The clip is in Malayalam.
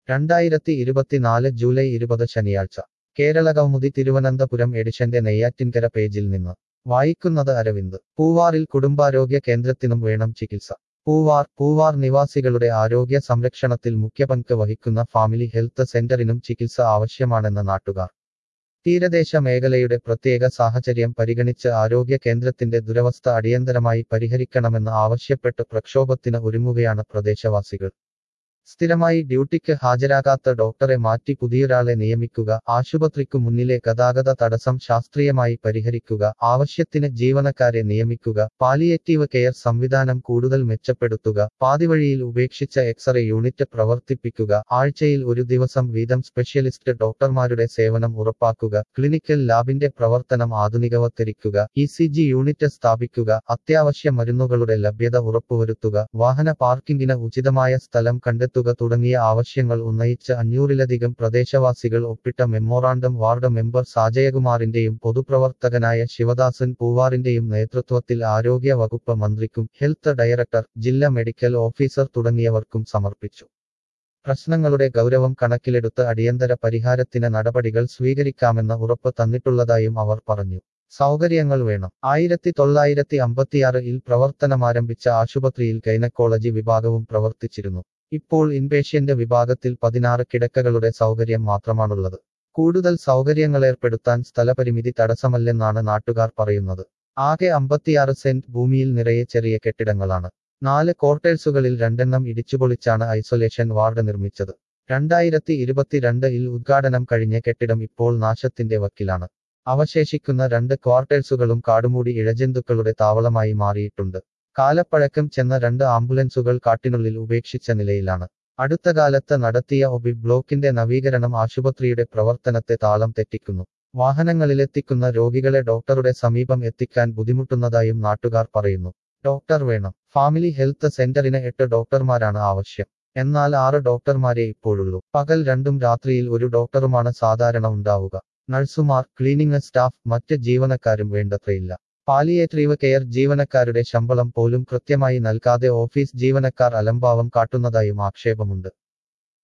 രണ്ടായിരത്തി ഇരുപത്തിനാല് ജൂലൈ ഇരുപത് ശനിയാഴ്ച കേരള കൗമുദി തിരുവനന്തപുരം എഡിഷന്റെ നെയ്യാറ്റിൻകര പേജിൽ നിന്ന് വായിക്കുന്നത് അരവിന്ദ് പൂവാറിൽ കുടുംബാരോഗ്യ കേന്ദ്രത്തിനും വേണം ചികിത്സ പൂവാർ പൂവാർ നിവാസികളുടെ ആരോഗ്യ സംരക്ഷണത്തിൽ മുഖ്യപങ്ക് വഹിക്കുന്ന ഫാമിലി ഹെൽത്ത് സെന്ററിനും ചികിത്സ ആവശ്യമാണെന്ന് നാട്ടുകാർ തീരദേശ മേഖലയുടെ പ്രത്യേക സാഹചര്യം പരിഗണിച്ച് ആരോഗ്യ കേന്ദ്രത്തിന്റെ ദുരവസ്ഥ അടിയന്തരമായി പരിഹരിക്കണമെന്ന് ആവശ്യപ്പെട്ട് പ്രക്ഷോഭത്തിന് ഒരുങ്ങുകയാണ് പ്രദേശവാസികൾ സ്ഥിരമായി ഡ്യൂട്ടിക്ക് ഹാജരാകാത്ത ഡോക്ടറെ മാറ്റി പുതിയൊരാളെ നിയമിക്കുക ആശുപത്രിക്കു മുന്നിലെ ഗതാഗത തടസ്സം ശാസ്ത്രീയമായി പരിഹരിക്കുക ആവശ്യത്തിന് ജീവനക്കാരെ നിയമിക്കുക പാലിയേറ്റീവ് കെയർ സംവിധാനം കൂടുതൽ മെച്ചപ്പെടുത്തുക പാതിവഴിയിൽ ഉപേക്ഷിച്ച എക്സ്റേ യൂണിറ്റ് പ്രവർത്തിപ്പിക്കുക ആഴ്ചയിൽ ഒരു ദിവസം വീതം സ്പെഷ്യലിസ്റ്റ് ഡോക്ടർമാരുടെ സേവനം ഉറപ്പാക്കുക ക്ലിനിക്കൽ ലാബിന്റെ പ്രവർത്തനം ആധുനികവത്കരിക്കുക ഇ സി ജി യൂണിറ്റ് സ്ഥാപിക്കുക അത്യാവശ്യ മരുന്നുകളുടെ ലഭ്യത ഉറപ്പുവരുത്തുക വാഹന പാർക്കിംഗിന് ഉചിതമായ സ്ഥലം കണ്ടെത്തുക തുടങ്ങിയ ആവശ്യങ്ങൾ ഉന്നയിച്ച് അഞ്ഞൂറിലധികം പ്രദേശവാസികൾ ഒപ്പിട്ട മെമ്മോറാണ്ടം വാർഡ് മെമ്പർ സാജയകുമാറിന്റെയും പൊതുപ്രവർത്തകനായ ശിവദാസൻ പൂവാറിന്റെയും നേതൃത്വത്തിൽ ആരോഗ്യ വകുപ്പ് മന്ത്രിക്കും ഹെൽത്ത് ഡയറക്ടർ ജില്ലാ മെഡിക്കൽ ഓഫീസർ തുടങ്ങിയവർക്കും സമർപ്പിച്ചു പ്രശ്നങ്ങളുടെ ഗൗരവം കണക്കിലെടുത്ത് അടിയന്തര പരിഹാരത്തിന് നടപടികൾ സ്വീകരിക്കാമെന്ന ഉറപ്പ് തന്നിട്ടുള്ളതായും അവർ പറഞ്ഞു സൗകര്യങ്ങൾ വേണം ആയിരത്തി തൊള്ളായിരത്തി അമ്പത്തിയാറിൽ പ്രവർത്തനമാരംഭിച്ച ആശുപത്രിയിൽ ഗൈനക്കോളജി വിഭാഗവും പ്രവർത്തിച്ചിരുന്നു ഇപ്പോൾ ഇൻപേഷ്യന്റ് വിഭാഗത്തിൽ പതിനാറ് കിടക്കകളുടെ സൗകര്യം മാത്രമാണുള്ളത് കൂടുതൽ സൗകര്യങ്ങളേർപ്പെടുത്താൻ സ്ഥലപരിമിതി തടസ്സമല്ലെന്നാണ് നാട്ടുകാർ പറയുന്നത് ആകെ അമ്പത്തിയാറ് സെന്റ് ഭൂമിയിൽ നിറയെ ചെറിയ കെട്ടിടങ്ങളാണ് നാല് ക്വാർട്ടേഴ്സുകളിൽ രണ്ടെണ്ണം ഇടിച്ചുപൊളിച്ചാണ് ഐസൊലേഷൻ വാർഡ് നിർമ്മിച്ചത് രണ്ടായിരത്തി ഇരുപത്തിരണ്ടിൽ ഉദ്ഘാടനം കഴിഞ്ഞ കെട്ടിടം ഇപ്പോൾ നാശത്തിന്റെ വക്കിലാണ് അവശേഷിക്കുന്ന രണ്ട് ക്വാർട്ടേഴ്സുകളും കാടുമൂടി ഇഴജന്തുക്കളുടെ താവളമായി മാറിയിട്ടുണ്ട് കാലപ്പഴക്കം ചെന്ന രണ്ട് ആംബുലൻസുകൾ കാട്ടിനുള്ളിൽ ഉപേക്ഷിച്ച നിലയിലാണ് അടുത്ത കാലത്ത് നടത്തിയ ഒബി ബ്ലോക്കിന്റെ നവീകരണം ആശുപത്രിയുടെ പ്രവർത്തനത്തെ താളം തെറ്റിക്കുന്നു വാഹനങ്ങളിലെത്തിക്കുന്ന രോഗികളെ ഡോക്ടറുടെ സമീപം എത്തിക്കാൻ ബുദ്ധിമുട്ടുന്നതായും നാട്ടുകാർ പറയുന്നു ഡോക്ടർ വേണം ഫാമിലി ഹെൽത്ത് സെന്ററിന് എട്ട് ഡോക്ടർമാരാണ് ആവശ്യം എന്നാൽ ആറ് ഡോക്ടർമാരെ ഇപ്പോഴുള്ളൂ പകൽ രണ്ടും രാത്രിയിൽ ഒരു ഡോക്ടറുമാണ് സാധാരണ ഉണ്ടാവുക നഴ്സുമാർ ക്ലീനിംഗ് സ്റ്റാഫ് മറ്റ് ജീവനക്കാരും വേണ്ടത്രയില്ല പാലിയേറ്റീവ് കെയർ ജീവനക്കാരുടെ ശമ്പളം പോലും കൃത്യമായി നൽകാതെ ഓഫീസ് ജീവനക്കാർ അലംഭാവം കാട്ടുന്നതായും ആക്ഷേപമുണ്ട്